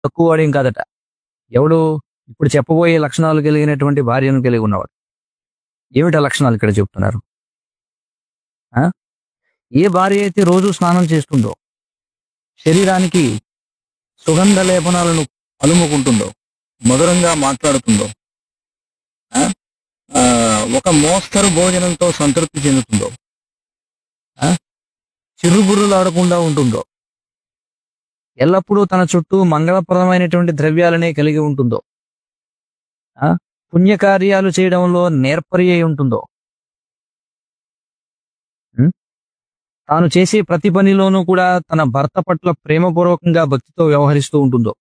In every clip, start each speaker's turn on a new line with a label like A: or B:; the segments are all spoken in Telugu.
A: తక్కువ వాడేం కాదట ఎవడు ఇప్పుడు చెప్పబోయే లక్షణాలు కలిగినటువంటి భార్యను కలిగి ఉన్నవాడు ఏమిటా లక్షణాలు ఇక్కడ చెప్తున్నారు ఆ? ఏ భార్య అయితే రోజు స్నానం చేస్తుందో శరీరానికి సుగంధ లేపనాలను అలుముకుంటుందో మధురంగా మాట్లాడుతుందో ఆ? ఆ, ఒక మోస్తరు భోజనంతో సంతృప్తి చెందుతుందో ఆ? చిరుబుర్రులాడకుండా ఉంటుందో ఎల్లప్పుడూ తన చుట్టూ మంగళప్రదమైనటువంటి ద్రవ్యాలనే కలిగి ఉంటుందో ఆ? పుణ్యకార్యాలు చేయడంలో నేర్పరి అయి ఉంటుందో ఉం? తాను చేసే ప్రతి పనిలోనూ కూడా తన భర్త పట్ల ప్రేమపూర్వకంగా భక్తితో వ్యవహరిస్తూ ఉంటుందో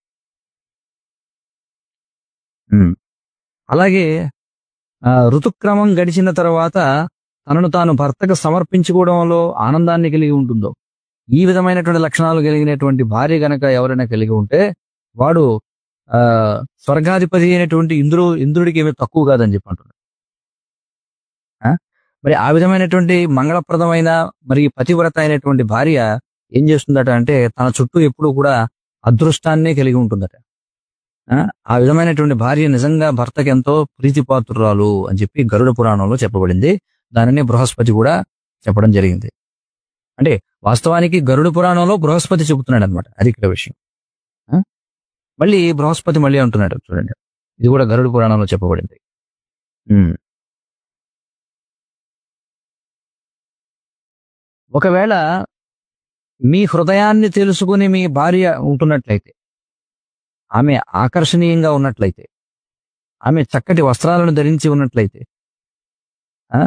A: ఉం. అలాగే ఆ, ఋతుక్రమం గడిచిన తర్వాత తనను తాను భర్తకు సమర్పించుకోవడంలో ఆనందాన్ని కలిగి ఉంటుందో ఈ విధమైనటువంటి లక్షణాలు కలిగినటువంటి భార్య గనక ఎవరైనా కలిగి ఉంటే వాడు ఆ స్వర్గాధిపతి అయినటువంటి ఇంద్రు ఇంద్రుడికి ఏమీ తక్కువ కాదని చెప్పి అంటున్నాడు ఆ? మరి ఆ విధమైనటువంటి మంగళప్రదమైన మరి పతివ్రత అయినటువంటి భార్య ఏం చేస్తుందట అంటే తన చుట్టూ ఎప్పుడూ కూడా అదృష్టాన్నే కలిగి ఉంటుందట ఆ? ఆ విధమైనటువంటి భార్య నిజంగా భర్తకి ఎంతో ప్రీతిపాత్రురాలు అని చెప్పి గరుడ పురాణంలో చెప్పబడింది దానిని బృహస్పతి కూడా చెప్పడం జరిగింది అంటే వాస్తవానికి గరుడ పురాణంలో బృహస్పతి చెబుతున్నాడు అనమాట అది ఇక్కడ విషయం ఆ? మళ్ళీ బృహస్పతి మళ్ళీ అంటున్నాడు చూడండి ఇది కూడా గరుడ పురాణంలో చెప్పబడింది ఉమ్. ఒకవేళ మీ హృదయాన్ని తెలుసుకుని మీ భార్య ఉంటున్నట్లయితే ఆమె ఆకర్షణీయంగా ఉన్నట్లయితే ఆమె చక్కటి వస్త్రాలను ధరించి ఉన్నట్లయితే ఆ?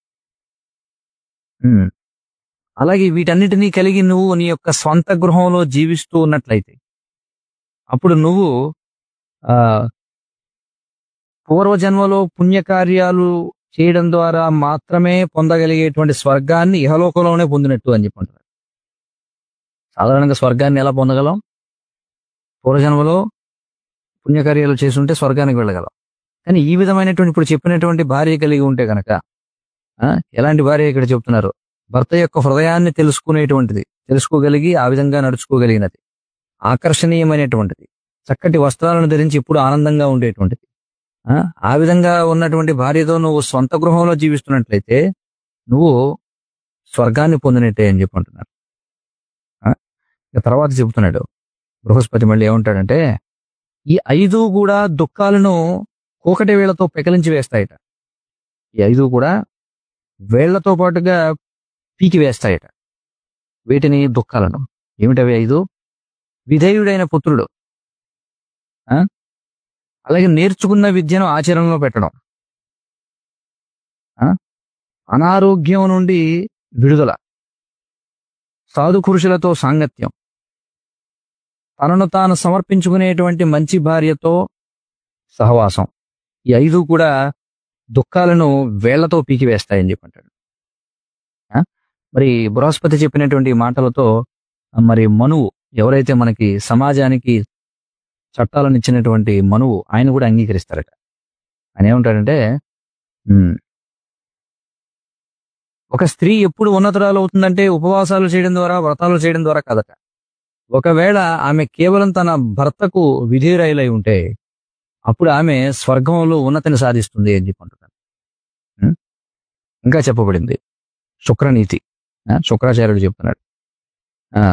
A: ఉమ్. అలాగే వీటన్నిటినీ కలిగి నువ్వు నీ యొక్క స్వంత గృహంలో జీవిస్తూ ఉన్నట్లయితే అప్పుడు నువ్వు ఆ పూర్వజన్మలో పుణ్యకార్యాలు చేయడం ద్వారా మాత్రమే పొందగలిగేటువంటి స్వర్గాన్ని ఇహలోకంలోనే పొందినట్టు అని చెప్పంటున్నాడు సాధారణంగా స్వర్గాన్ని ఎలా పొందగలం పూర్వజన్మలో పుణ్యకార్యాలు చేస్తుంటే స్వర్గానికి వెళ్ళగలం కానీ ఈ విధమైనటువంటి ఇప్పుడు చెప్పినటువంటి భార్య కలిగి ఉంటే గనక ఆ, ఎలాంటి భార్య ఇక్కడ చెప్తున్నారు భర్త యొక్క హృదయాన్ని తెలుసుకునేటువంటిది తెలుసుకోగలిగి ఆ విధంగా నడుచుకోగలిగినది ఆకర్షణీయమైనటువంటిది చక్కటి వస్త్రాలను ధరించి ఇప్పుడు ఆనందంగా ఉండేటువంటిది ఆ, ఆ విధంగా ఉన్నటువంటి భార్యతో నువ్వు స్వంత గృహంలో జీవిస్తున్నట్లయితే నువ్వు స్వర్గాన్ని పొందినట్టే అని చెప్పి అంటున్నారు ఆ, ఇక తర్వాత చెబుతున్నాడు బృహస్పతి మళ్ళీ ఏమంటాడంటే ఈ ఐదు కూడా దుఃఖాలను కూకటి వేళ్లతో పెకలించి వేస్తాయట ఈ ఐదు కూడా వేళ్లతో పాటుగా పీకి వేస్తాయట వీటిని దుఃఖాలను ఏమిటవి ఐదు విధేయుడైన పుత్రుడు ఆ? అలాగే నేర్చుకున్న విద్యను ఆచరణలో పెట్టడం ఆ? అనారోగ్యం నుండి విడుదల సాధు పురుషులతో సాంగత్యం తనను తాను సమర్పించుకునేటువంటి మంచి భార్యతో సహవాసం ఈ ఐదు కూడా దుఃఖాలను వేళ్లతో పీకివేస్తాయని చెప్పంటాడు ఆ? మరి బృహస్పతి చెప్పినటువంటి మాటలతో ఆ, మరి మనువు ఎవరైతే మనకి సమాజానికి చట్టాలను ఇచ్చినటువంటి మనువు ఆయన కూడా అంగీకరిస్తారట ఆయన ఏమంటాడంటే ఉమ్, ఒక స్త్రీ ఎప్పుడు ఉన్నతరాలు అవుతుందంటే ఉపవాసాలు చేయడం ద్వారా వ్రతాలు చేయడం ద్వారా కదట ఒకవేళ ఆమె కేవలం తన భర్తకు విధేయురాయిలై ఉంటే అప్పుడు ఆమె స్వర్గంలో ఉన్నతిని సాధిస్తుంది అని చెప్పి అంటున్నాడు ఉం? ఇంకా చెప్పబడింది శుక్రనీతి ఆ, శుక్రాచార్యుడు చెప్తున్నాడు ఆ,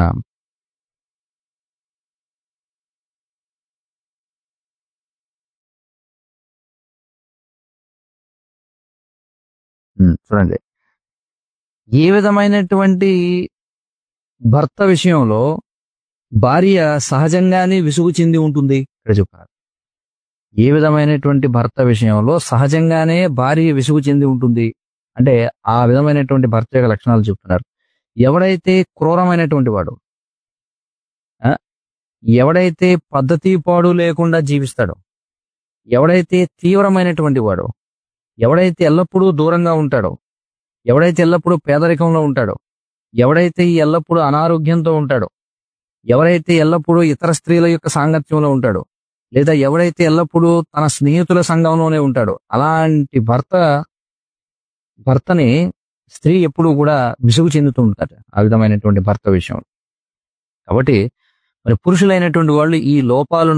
A: ఉం, చూడండి ఏ విధమైనటువంటి భర్త విషయంలో భార్య సహజంగానే విసుగు చెంది ఉంటుంది ఇక్కడ చెప్పారు ఏ విధమైనటువంటి భర్త విషయంలో సహజంగానే భార్య విసుగు చెంది ఉంటుంది అంటే ఆ విధమైనటువంటి భర్త యొక్క లక్షణాలు చెప్తున్నారు ఎవడైతే క్రూరమైనటువంటి వాడు ఆ, ఎవడైతే పద్ధతి పాడు లేకుండా జీవిస్తాడో ఎవడైతే తీవ్రమైనటువంటి వాడో ఎవడైతే ఎల్లప్పుడూ దూరంగా ఉంటాడో ఎవడైతే ఎల్లప్పుడూ పేదరికంలో ఉంటాడో ఎవడైతే ఈ ఎల్లప్పుడూ అనారోగ్యంతో ఉంటాడో ఎవరైతే ఎల్లప్పుడూ ఇతర స్త్రీల యొక్క సాంగత్యంలో ఉంటాడో లేదా ఎవడైతే ఎల్లప్పుడూ తన స్నేహితుల సంఘంలోనే ఉంటాడో అలాంటి భర్త భర్తని స్త్రీ ఎప్పుడూ కూడా విసుగు చెందుతూ ఉంటారు ఆ విధమైనటువంటి భర్త విషయం కాబట్టి మరి పురుషులైనటువంటి వాళ్ళు ఈ లోపాలు